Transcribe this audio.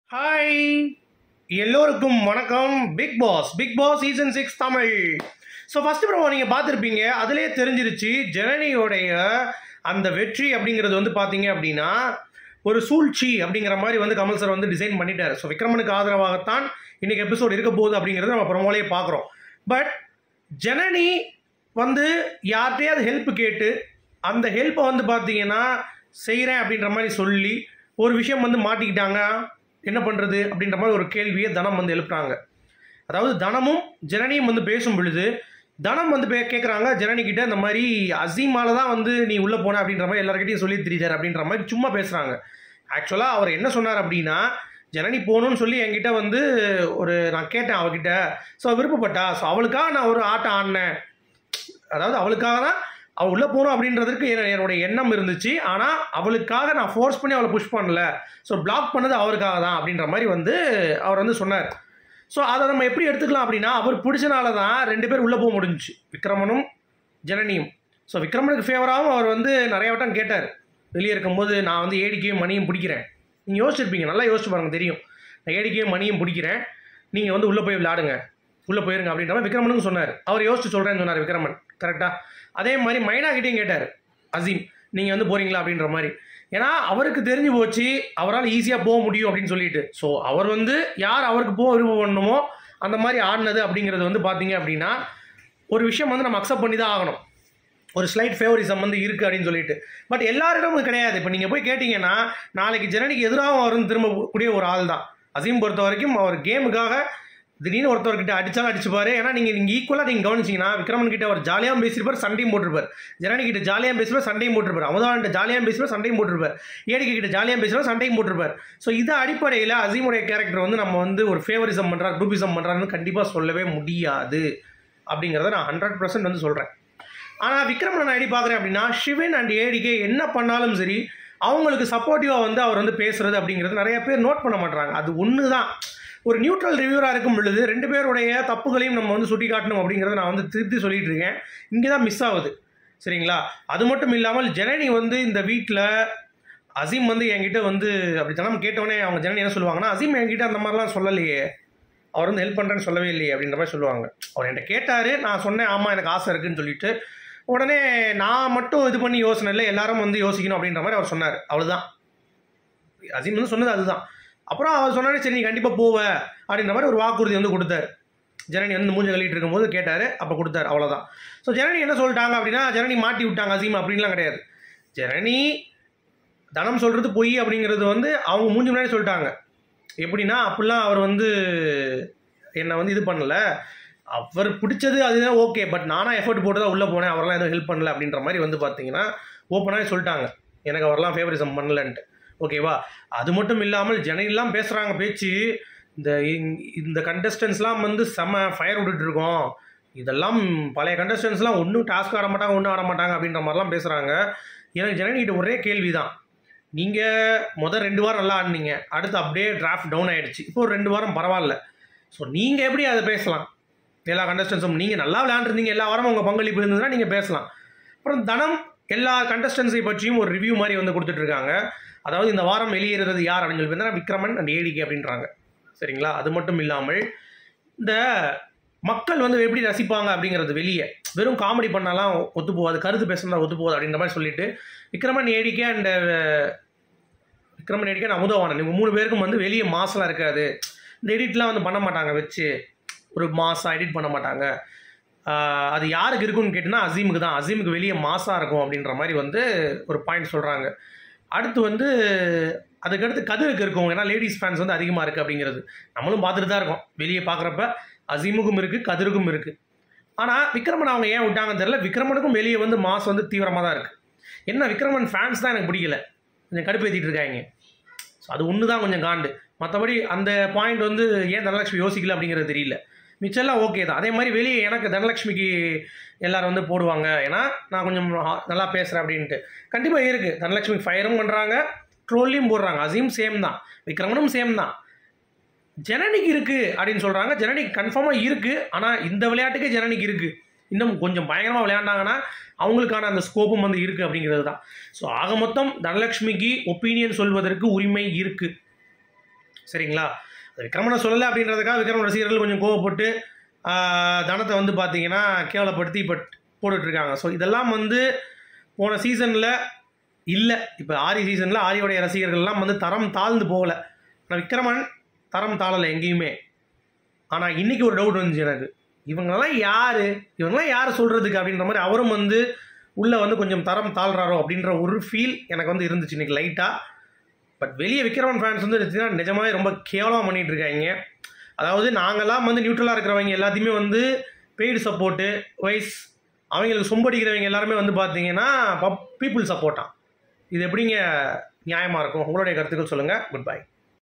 hi எல்லோருக்கும் வணக்கம் Bigg Boss Bigg Boss season six Tamil so first promo நீங்கள் பார்த்துருப்பீங்க அதிலே தெரிஞ்சிருச்சு ஜனனியோடைய அந்த வெற்றி அப்படிங்கிறது வந்து பார்த்தீங்க அப்படின்னா ஒரு சூழ்ச்சி அப்படிங்கிற மாதிரி வந்து கமல் சார் வந்து டிசைன் பண்ணிட்டார் ஸோ விக்ரமனுக்கு ஆதரவாகத்தான் இன்னைக்கு எபிசோட் இருக்க போகுது அப்படிங்கிறது நம்ம ப்ரோமோலேயே பார்க்குறோம் பட் ஜனனி வந்து யார்கிட்டயாவது ஹெல்ப் கேட்டு அந்த ஹெல்ப்பை வந்து பார்த்தீங்கன்னா செய்கிறேன் அப்படின்ற மாதிரி சொல்லி ஒரு விஷயம் வந்து மாட்டிக்கிட்டாங்க என்ன பண்ணுறது அப்படின்ற மாதிரி ஒரு கேள்வியை தனம் வந்து எழுப்புறாங்க அதாவது தனமும் ஜனனியும் வந்து பேசும் பொழுது தனம் வந்து பே கேட்குறாங்க ஜனனி கிட்ட இந்த மாதிரி அசீமால தான் வந்து நீ உள்ளே போன அப்படின்ற மாதிரி எல்லாருக்கிட்டையும் சொல்லி தெரிஞ்சார் அப்படின்ற மாதிரி சும்மா பேசுகிறாங்க ஆக்சுவலாக அவர் என்ன சொன்னார் அப்படின்னா ஜனனி போகணும்னு சொல்லி என்கிட்ட வந்து ஒரு நான் கேட்டேன் அவகிட்ட ஸோ விருப்பப்பட்டா ஸோ அவளுக்காக நான் ஒரு ஆட்டம் ஆடினேன் அதாவது அவளுக்காக தான் அவள் உள்ளே போகணும் அப்படின்றதுக்கு என்- என்னுடைய எண்ணம் இருந்துச்சு ஆனால் அவளுக்காக நான் ஃபோர்ஸ் பண்ணி அவளை புஷ் பண்ணல ஸோ பிளாக் பண்ணது அவருக்காக தான் அப்படின்ற மாதிரி வந்து அவர் வந்து சொன்னார் ஸோ அதை நம்ம எப்படி எடுத்துக்கலாம் அப்படின்னா அவர் பிடிச்சனால தான் ரெண்டு பேர் உள்ளே போக முடிஞ்சுச்சு விக்ரமனும் ஜனனியும் ஸோ விக்ரமனுக்கு ஃபேவராகவும் அவர் வந்து நிறைய வட்டம் கேட்டார் வெளியே இருக்கும்போது நான் வந்து ஏடிக்கையும் மணியும் பிடிக்கிறேன் நீங்கள் யோசிச்சிருப்பீங்க நல்லா யோசிச்சு பாருங்க தெரியும் நான் ஏடிக்கையும் மணியும் பிடிக்கிறேன் நீங்கள் வந்து உள்ளே போய் விளையாடுங்க உள்ளே போயிருங்க அப்படின்ற மாதிரி விக்ரமனுக்கும் சொன்னார் அவர் யோசிச்சு சொல்கிறேன்னு சொன்னார் விக்ரமன் கரெக்டாக அதே மாதிரி மைனா கிட்டேயும் கேட்டார் அசீம் நீங்கள் வந்து போகிறீங்களா அப்படின்ற மாதிரி ஏன்னா அவருக்கு தெரிஞ்சு போச்சு அவரால் ஈஸியாக போக முடியும் அப்படின்னு சொல்லிட்டு ஸோ அவர் வந்து யார் அவருக்கு போக விருப்பம் பண்ணணுமோ அந்த மாதிரி ஆடினது அப்படிங்கிறது வந்து பார்த்தீங்க அப்படின்னா ஒரு விஷயம் வந்து நம்ம அக்செப்ட் பண்ணி தான் ஆகணும் ஒரு ஸ்லைட் ஃபேவரிசம் வந்து இருக்குது அப்படின்னு சொல்லிட்டு பட் எல்லாரிடமும் கிடையாது இப்போ நீங்கள் போய் கேட்டிங்கன்னா நாளைக்கு ஜனனிக்கு எதிராகவும் அவர் வந்து திரும்ப கூடிய ஒரு ஆள் தான் அசீம் பொறுத்த வரைக்கும் அவர் கேமுக்காக திடீர்னு ஒருத்தவர்கிட்ட அடிச்சாலும் அடிச்சுப்பாரு ஏன்னா நீங்கள் நீங்கள் ஈக்குவலாக நீங்கள் கவனிச்சிங்கன்னா விக்ரமன் கிட்ட அவர் ஜாலியாகவும் பேசியிருப்பார் சண்டையும் போட்டிருப்பார் ஜனனி கிட்ட ஜாலியாக பேசுவார் சண்டையும் போட்டிருப்பார் அமுதான்ட்ட ஜாலியாக பேசுவார் சண்டையும் போட்டிருப்பார் ஏடிகை கிட்ட ஜாலியாக பேசுவார் சண்டையும் போட்டிருப்பார் ஸோ இது அடிப்படையில் அசீமுடைய கேரக்டர் வந்து நம்ம வந்து ஒரு ஃபேவரிசம் பண்ணுறாரு குரூப்பிசம் பண்ணுறாருன்னு கண்டிப்பாக சொல்லவே முடியாது அப்படிங்கிறத நான் ஹண்ட்ரட் பர்சன்ட் வந்து சொல்கிறேன் ஆனால் விக்ரமனை நான் எப்படி பார்க்குறேன் அப்படின்னா சிவன் அண்ட் ஏடிகே என்ன பண்ணாலும் சரி அவங்களுக்கு சப்போர்ட்டிவாக வந்து அவர் வந்து பேசுறது அப்படிங்கிறது நிறைய பேர் நோட் பண்ண மாட்டாங்க அது ஒன்று தான் ஒரு நியூட்ரல் ரிவ்யூராக இருக்கும் பொழுது ரெண்டு பேருடைய தப்புகளையும் நம்ம வந்து சுட்டி காட்டணும் அப்படிங்கிறத நான் வந்து திருத்தி சொல்லிட்டு இருக்கேன் இங்கே தான் மிஸ் ஆகுது சரிங்களா அது மட்டும் இல்லாமல் ஜனனி வந்து இந்த வீட்டில் அசீம் வந்து என்கிட்ட வந்து அப்படி தனம் கேட்டவொடனே அவங்க ஜனனி என்ன சொல்லுவாங்கன்னா அசீம் என்கிட்ட அந்த மாதிரிலாம் சொல்லலையே அவர் வந்து ஹெல்ப் பண்ணுறேன்னு சொல்லவே இல்லையே அப்படின்ற மாதிரி சொல்லுவாங்க அவர் என்கிட்ட கேட்டார் நான் சொன்னேன் ஆமாம் எனக்கு ஆசை இருக்குன்னு சொல்லிட்டு உடனே நான் மட்டும் இது பண்ணி யோசனை இல்லை எல்லாரும் வந்து யோசிக்கணும் அப்படின்ற மாதிரி அவர் சொன்னார் அவ்வளோதான் அசீம் வந்து சொன்னது அதுதான் அப்புறம் அவர் சொன்னாரு சரி நீ கண்டிப்பாக போவ அப்படின்ற மாதிரி ஒரு வாக்குறுதி வந்து கொடுத்தாரு ஜனனி வந்து மூஞ்ச கழிட்டு இருக்கும்போது கேட்டார் அப்போ கொடுத்தாரு அவ்வளோதான் ஸோ ஜனனி என்ன சொல்லிட்டாங்க அப்படின்னா ஜனனி மாட்டி விட்டாங்க அசீம் அப்படின்லாம் கிடையாது ஜனனி தனம் சொல்கிறது பொய் அப்படிங்கிறது வந்து அவங்க மூஞ்சி முன்னாடி சொல்லிட்டாங்க எப்படின்னா அப்படிலாம் அவர் வந்து என்னை வந்து இது பண்ணல அவர் பிடிச்சது அதுதான் ஓகே பட் நானாக எஃபர்ட் போட்டு தான் உள்ளே போனேன் அவரெல்லாம் எதுவும் ஹெல்ப் பண்ணல அப்படின்ற மாதிரி வந்து பார்த்தீங்கன்னா ஓப்பனாகவே சொல்லிட்டாங்க எனக்கு அவரெல்லாம் ஃபேவரிசம் பண்ணலன்ட்டு ஓகேவா அது மட்டும் இல்லாமல் ஜனெல்லாம் பேசுகிறாங்க பேச்சு இந்த இங்- இந்த கண்டஸ்டன்ஸ்லாம் வந்து செம ஃபயர் விட்டுட்டு இருக்கோம் இதெல்லாம் பழைய கண்டஸ்டன்ஸ்லாம் ஒன்றும் டாஸ்க் ஆட மாட்டாங்க ஒன்றும் ஆட மாட்டாங்க அப்படின்ற மாதிரிலாம் பேசுகிறாங்க எனக்கு ஜனனிகிட்ட ஒரே கேள்வி தான் நீங்கள் முதல் ரெண்டு வாரம் நல்லா ஆடினீங்க அடுத்து அப்படியே டிராஃப்ட் டவுன் ஆயிடுச்சு இப்போ ஒரு ரெண்டு வாரம் பரவாயில்ல ஸோ நீங்கள் எப்படி அதை பேசலாம் எல்லா கண்டஸ்டன்ஸும் நீங்கள் நல்லா விளையாண்டுருந்தீங்க எல்லா வாரமும் உங்கள் பங்களிப்பு இருந்ததுன்னா நீங்கள் பேசலாம் அப்புறம் தனம் எல்லா கண்டஸ்டன்ஸை பற்றியும் ஒரு ரிவ்யூ மாதிரி வந்து கொடுத்துட்டு இருக்காங்க அதாவது இந்த வாரம் வெளியேறது யார் அப்படின்னு சொல்லி பார்த்தீங்கன்னா விக்ரமன் அண்ட் ஏடிகே அப்படின்றாங்க சரிங்களா அது மட்டும் இல்லாமல் இந்த மக்கள் வந்து எப்படி ரசிப்பாங்க அப்படிங்கிறது வெளியே வெறும் காமெடி பண்ணாலாம் ஒத்து போகாது கருத்து பேசுனா ஒத்து போகாது அப்படின்ற மாதிரி சொல்லிட்டு Vikraman ADK and Vikraman ADK and Amudhavanan இவங்க மூணு பேருக்கும் வந்து வெளியே மாசெல்லாம் இருக்காது இந்த எடிட்லாம் வந்து பண்ண மாட்டாங்க வச்சு ஒரு மாசம் எடிட் பண்ண மாட்டாங்க ஆஹ் அது யாருக்கு இருக்குன்னு கேட்டிங்கன்னா அசீமுக்கு தான் அசீமுக்கு வெளியே மாசாக இருக்கும் அப்படின்ற மாதிரி வந்து ஒரு பாயிண்ட் சொல்கிறாங்க அடுத்து வந்து அதுக்கடுத்து கதிருக்கு இருக்கும் ஏன்னா லேடிஸ் ஃபேன்ஸ் வந்து அதிகமாக இருக்குது அப்படிங்கிறது நம்மளும் பார்த்துட்டு தான் இருக்கோம் வெளியே பார்க்குறப்ப அசீமுக்கும் இருக்குது கதிருக்கும் இருக்குது ஆனால் விக்ரமன் அவங்க ஏன் விட்டாங்கன்னு தெரியல விக்ரமனுக்கும் வெளியே வந்து மாஸ் வந்து தீவிரமாக தான் இருக்குது என்ன விக்ரமன் ஃபேன்ஸ் தான் எனக்கு பிடிக்கல கொஞ்சம் கடுப்பேற்றிட்டு இருக்காங்க ஸோ அது ஒன்று தான் கொஞ்சம் காண்டு மற்றபடி அந்த பாயிண்ட் வந்து ஏன் தனலட்சுமி யோசிக்கல அப்படிங்கிறது தெரியல மிச்சம்லாம் ஓகே தான் அதே மாதிரி வெளியே எனக்கு தனலட்சுமிக்கு எல்லாரும் வந்து போடுவாங்க ஏன்னா நான் கொஞ்சம் ஹா- நல்லா பேசுகிறேன் அப்படின்ட்டு கண்டிப்பாக இருக்குது தனலட்சுமி ஃபயரும் பண்ணுறாங்க ட்ரோல்லையும் போடுறாங்க அசீம் சேம் தான் விக்ரமனும் சேம் தான் ஜனனிக்கு இருக்குது அப்படின்னு சொல்கிறாங்க ஜனனிக்கு கன்ஃபார்மாக இருக்குது ஆனால் இந்த விளையாட்டுக்கே ஜனனிக்கு இருக்குது இன்னும் கொஞ்சம் பயங்கரமாக விளையாண்டாங்கன்னா அவங்களுக்கான அந்த ஸ்கோப்பும் வந்து இருக்குது அப்படிங்கிறது தான் ஸோ ஆக மொத்தம் தனலட்சுமிக்கு ஒப்பீனியன் சொல்வதற்கு உரிமை இருக்குது சரிங்களா அது விக்ரமனை சொல்லலை அப்படின்றதுக்காக விக்ரமன் ரசிகர்கள் கொஞ்சம் கோவப்பட்டு ஆஹ், தனத்தை வந்து பார்த்தீங்கன்னா கேவலப்படுத்தி இப்போ போட்டுட்ருக்காங்க ஸோ இதெல்லாம் வந்து போன சீசனில் இல்லை இப்போ ஆரி சீசனில் ஆரியோடைய ரசிகர்கள்லாம் வந்து தரம் தாழ்ந்து போகலை ஆனால் விக்ரமன் தரம் தாழலை எங்கேயுமே ஆனால் இன்னைக்கு ஒரு டவுட் வந்துச்சு எனக்கு இவங்கெல்லாம் யார் இவங்கெல்லாம் யார் சொல்கிறதுக்கு அப்படின்ற மாதிரி அவரும் வந்து உள்ளே வந்து கொஞ்சம் தரம் தாழ்றாரோ அப்படின்ற ஒரு ஃபீல் எனக்கு வந்து இருந்துச்சு இன்னைக்கு லைட்டாக பட் வெளியே விக்ரமன் ஃபேன்ஸ் வந்து எடுத்தீங்கன்னா நிஜமாவே ரொம்ப கேவலமாக பண்ணிட்டு இருக்காங்க அதாவது நாங்கெல்லாம் வந்து நியூட்ரலாக இருக்கிறவங்க எல்லாத்தையுமே வந்து பெய்டு சப்போர்ட்டு வைஸ் அவங்களுக்கு சொம்படிக்கிறவங்க எல்லாருமே வந்து பார்த்தீங்கன்னா பீப்புள் சப்போர்ட்டான் இது எப்படிங்க நியாயமாக இருக்கும் உங்களுடைய கருத்துக்கள் சொல்லுங்கள் குட் பை